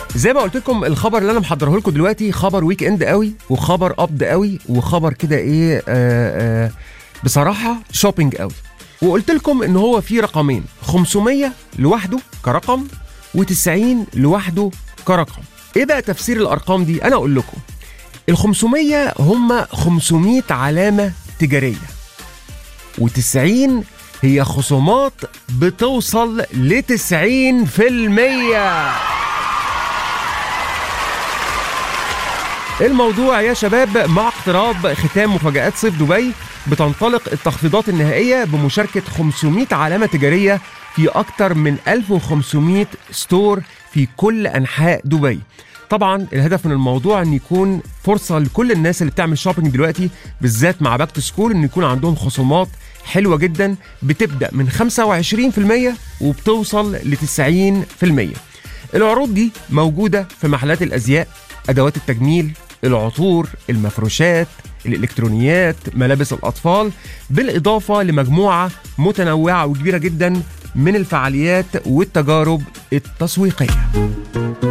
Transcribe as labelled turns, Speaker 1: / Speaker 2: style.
Speaker 1: زي ما قلت لكم الخبر اللي انا محضره لكم دلوقتي خبر ويك اند قوي وخبر قبض قوي وخبر كده ايه آه آه بصراحه شوبينج قوي وقلت لكم ان هو في رقمين 500 لوحده كرقم و90 لوحده كرقم ايه بقى تفسير الارقام دي انا اقول لكم ال 500 هم 500 علامه تجاريه و90 هي خصومات بتوصل ل 90% الموضوع يا شباب مع اقتراب ختام مفاجآت صيف دبي بتنطلق التخفيضات النهائية بمشاركة 500 علامة تجارية في أكثر من 1500 ستور في كل أنحاء دبي طبعا الهدف من الموضوع ان يكون فرصه لكل الناس اللي بتعمل شوبينج دلوقتي بالذات مع باك تو سكول ان يكون عندهم خصومات حلوه جدا بتبدا من 25% وبتوصل ل 90% العروض دي موجوده في محلات الازياء ادوات التجميل العطور المفروشات الالكترونيات ملابس الاطفال بالاضافه لمجموعه متنوعه وكبيره جدا من الفعاليات والتجارب التسويقيه